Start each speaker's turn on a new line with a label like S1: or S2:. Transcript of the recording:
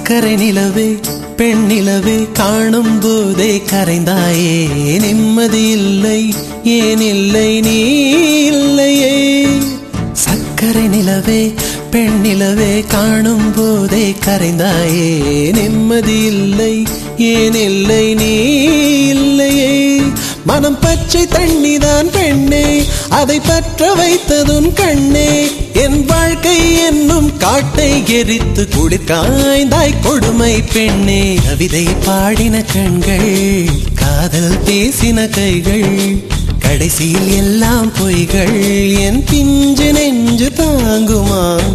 S1: சக்கரை நிலவே பெண் நிலவே காணும் போதே கரைந்தாயே நிம்மதி இல்லை ஏன் இல்லை நீ இல்லையே சக்கரை நிலவே பெண் நிலவே காணும் போதே கரைந்தாயே நிம்மதி இல்லை ஏன் இல்லை நீ இல்லையே மனம் பச்சை தண்ணிதான் பெண்ணே அதை பற்ற வைத்ததுன் கண்ணே என் வாழ்க்கை என்னும் காட்டை எரித்து குளிர்காய்ந்தாய் கொடுமை பெண்ணே கவிதை பாடின கண்கள் காதல் பேசின கைகள் கடைசியில் எல்லாம் பொய்கள் என் பிஞ்சு நெஞ்சு தாங்குமா